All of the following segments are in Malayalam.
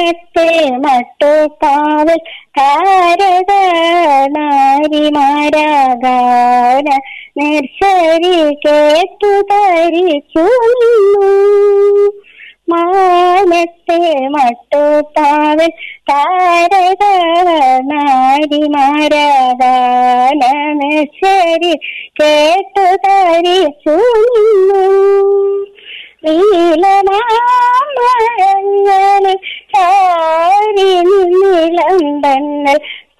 മാനത്തെ മട്ടുപ്പാവൽ താരക നാരിമാരാകാന നിർശരി കേട്ടു തരിച്ചു നിന്നു മാനത്തെ മട്ടുപ്പാവൽ താരക നാരിമാരാകാന നിർശരി കേട്ടു തരിച്ചു നിന്നു നീലമാമരങ്ങളിൽ ചാരി നിലമ്പന്നൽ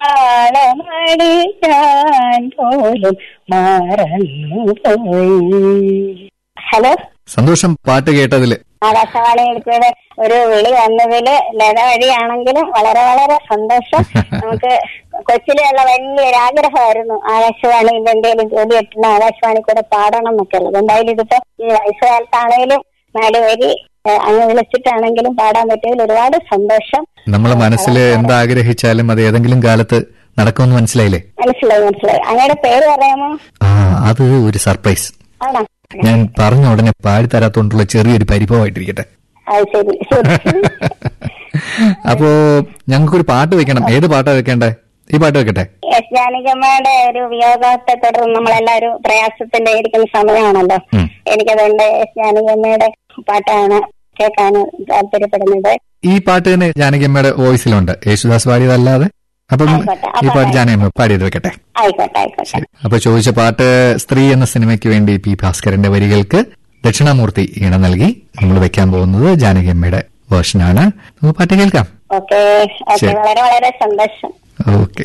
താളമടിക്കാൻ പോലും മറന്നു പോയി ഹലോ സന്തോഷം പാട്ട് കേട്ടതില് ആകാശവാണി എടുത്തത് ഒരു വിളി വന്നതില് ലത വഴിയാണെങ്കിലും വളരെ വളരെ സന്തോഷം നമുക്ക് കൊച്ചിലുള്ള വലിയൊരു ആഗ്രഹമായിരുന്നു ആകാശവാണിയിൽ എന്തെങ്കിലും ജോലി കിട്ടുന്ന ആകാശവാണി കൂടെ പാടണം എന്നൊക്കെ ഉള്ളത് എന്തായാലും ഇതിപ്പോ ഈ വയസ്സുകാലത്താണേലും നാല് വരി ഏഹ്, അങ്ങ് വിളിച്ചിട്ടാണെങ്കിലും പാടാൻ പറ്റിയതിൽ ഒരുപാട് സന്തോഷം നമ്മളെ മനസ്സിൽ എന്താഗ്രഹിച്ചാലും അത് ഏതെങ്കിലും കാലത്ത് നടക്കുമെന്ന് മനസ്സിലായില്ലേ മനസ്സിലായി മനസ്സിലായി അങ്ങയുടെ പേര് പറയാമോ ആ അത് ഒരു സർപ്രൈസ് ആണോ ഞാൻ പറഞ്ഞ ഉടനെ പാടിത്തരാത്തോണ്ടുള്ള ചെറിയൊരു പരിഭവമായിട്ടിരിക്കട്ടെ അത് ശരി ശരി അപ്പോ ഞങ്ങൾക്കൊരു പാട്ട് വെക്കണം ഏത് പാട്ടാ വെക്കേണ്ടേ ഈ പാട്ട് വെക്കട്ടെ എസ് ജാനകിയമ്മയുടെ ഒരു വിയോഗത്തെ തുടർന്ന് നമ്മളെല്ലാവരും പ്രയാസത്തിന്റെ ഇരിക്കുന്ന സമയമാണല്ലോ ഉം. എനിക്കതുകൊണ്ട് എസ് ജാനകിയമ്മയുടെ പാട്ടാണ് കേൾക്കാൻ താല്പര്യപ്പെടുന്നത് ഈ പാട്ട് തന്നെ ജാനകിയമ്മയുടെ വോയിസിലുണ്ട് യേശുദാസ് പാടിയതല്ലാതെ അപ്പം ആയിക്കോട്ടെ. ഈ പാട്ട് ജാനകിയമ്മ പാടിയത് വെക്കട്ടെ ആയിക്കോട്ടെ ആയിക്കോട്ടെ ശരി അപ്പൊ ചോദിച്ച പാട്ട് സ്ത്രീ എന്ന സിനിമയ്ക്ക് വേണ്ടി പി ഭാസ്കരന്റെ വരികൾക്ക് ദക്ഷിണാമൂർത്തി ഈണം നൽകി നമ്മൾ വെക്കാൻ പോകുന്നത് ജാനകിയമ്മയുടെ വേർഷനാണ് നമുക്ക് പാട്ട് കേൾക്കാം ഓക്കെ ഓക്കെ ശരി. വളരെ വളരെ സന്തോഷം ഓക്കെ